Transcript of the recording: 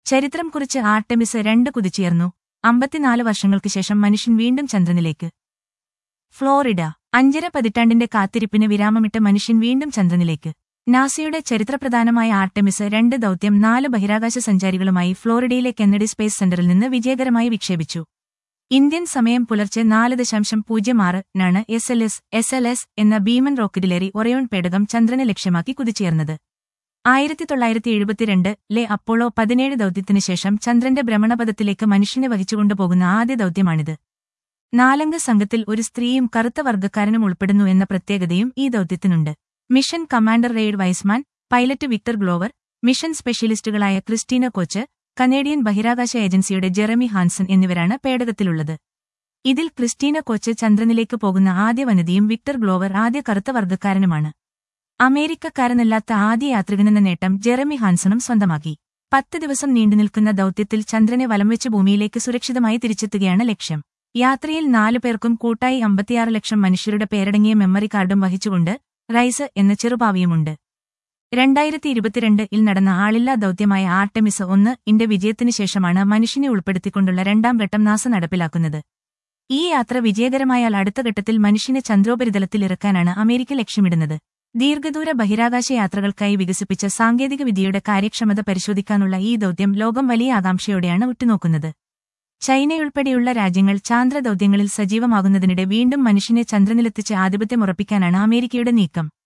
ചരിത്രം കുറിച്ച് ആർടെമിസ് രണ്ട് കുതിച്ചുയർന്നു അമ്പത്തിനാല് വർഷങ്ങൾക്ക് ശേഷം മനുഷ്യൻ വീണ്ടും ചന്ദ്രനിലേക്ക് ഫ്ലോറിഡ അഞ്ചര പതിറ്റാണ്ടിന്റെ കാത്തിരിപ്പിന് വിരാമമിട്ട് മനുഷ്യൻ വീണ്ടും ചന്ദ്രനിലേക്ക് നാസയുടെ ചരിത്രപ്രധാനമായ ആർടെമിസ് രണ്ട് ദൗത്യം നാല് ബഹിരാകാശ സഞ്ചാരികളുമായി ഫ്ലോറിഡയിലെ കെന്നഡി സ്പേസ് സെന്ററിൽ നിന്ന് വിജയകരമായി വിക്ഷേപിച്ചു ഇന്ത്യൻ സമയം പുലർച്ചെ നാല് ദശാംശം പൂജ്യം ആറിനാണ് S L S S L S എന്ന ഭീമൻ റോക്കറ്റിലേറി ഒറയോൺ പേടകം ചന്ദ്രനെ ലക്ഷ്യമാക്കി കുതിച്ചുയർന്നത് ആയിരത്തി തൊള്ളായിരത്തി എഴുപത്തിരണ്ട് ലെ അപ്പോളോ പതിനേഴ് ദൗത്യത്തിനു ശേഷം ചന്ദ്രന്റെ ഭ്രമണപഥത്തിലേക്ക് മനുഷ്യനെ വഹിച്ചുകൊണ്ടുപോകുന്ന ആദ്യ ദൗത്യമാണിത് നാലംഗ സംഘത്തിൽ ഒരു സ്ത്രീയും കറുത്ത വർഗ്ഗക്കാരനും ഉൾപ്പെടുന്നു എന്ന പ്രത്യേകതയും ഈ ദൗത്യത്തിനുണ്ട് mission commander Reid Wiseman pilot Victor Glover mission സ്പെഷ്യലിസ്റ്റുകളായ ക്രിസ്റ്റീന കോച്ച് കനേഡിയൻ ബഹിരാകാശ ഏജൻസിയുടെ ജെറമി ഹാൻസൺ എന്നിവരാണ് പേടകത്തിലുള്ളത് ഇതിൽ ക്രിസ്റ്റീന കോച്ച് ചന്ദ്രനിലേക്ക് പോകുന്ന ആദ്യ വനിതയും വിക്ടർ ഗ്ലോവർ ആദ്യ കറുത്ത വർഗ്ഗക്കാരനുമാണ് അമേരിക്കക്കാരനല്ലാത്ത ആദ്യ യാത്രികനെന്ന നേട്ടം ജെറമി ഹാൻസണും സ്വന്തമാക്കി പത്ത് ദിവസം നീണ്ടുനിൽക്കുന്ന ദൗത്യത്തിൽ ചന്ദ്രനെ വലംവെച്ച് ഭൂമിയിലേക്ക് സുരക്ഷിതമായി തിരിച്ചെത്തുകയാണ് ലക്ഷ്യം യാത്രയിൽ നാലു പേർക്കും കൂട്ടായി അമ്പത്തിയാറ് ലക്ഷം മനുഷ്യരുടെ പേരടങ്ങിയ മെമ്മറി കാർഡും വഹിച്ചുകൊണ്ട് റൈസ് എന്ന ചെറുപാവിയുമുണ്ട് രണ്ടായിരത്തി ഇരുപത്തിരണ്ട് ഇൽ നടന്ന ആളില്ലാ ദൗത്യമായ ആർടെമിസ് ഒന്ന് ഇന്റെ വിജയത്തിനു ശേഷമാണ് മനുഷ്യനെ ഉൾപ്പെടുത്തിക്കൊണ്ടുള്ള രണ്ടാം ഘട്ടം നാസ നടപ്പിലാക്കുന്നത് ഈ യാത്ര വിജയകരമായാൽ അടുത്ത ഘട്ടത്തിൽ മനുഷ്യനെ ചന്ദ്രോപരിതലത്തിൽ ഇറക്കാനാണ് അമേരിക്ക ലക്ഷ്യമിടുന്നത് ദീർഘദൂര ബഹിരാകാശ യാത്രകൾക്കായി വികസിപ്പിച്ച സാങ്കേതികവിദ്യയുടെ കാര്യക്ഷമത പരിശോധിക്കാനുള്ള ഈ ദൗത്യം ലോകം വലിയ ആകാംക്ഷയോടെയാണ് ഉറ്റുനോക്കുന്നത് ചൈനയുൾപ്പെടെയുള്ള രാജ്യങ്ങൾ ചാന്ദ്ര ദൗത്യങ്ങളിൽ സജീവമാകുന്നതിനിടെ വീണ്ടും മനുഷ്യനെ ചന്ദ്രനിലെത്തിച്ച് ആധിപത്യമുറപ്പിക്കാനാണ് അമേരിക്കയുടെ നീക്കം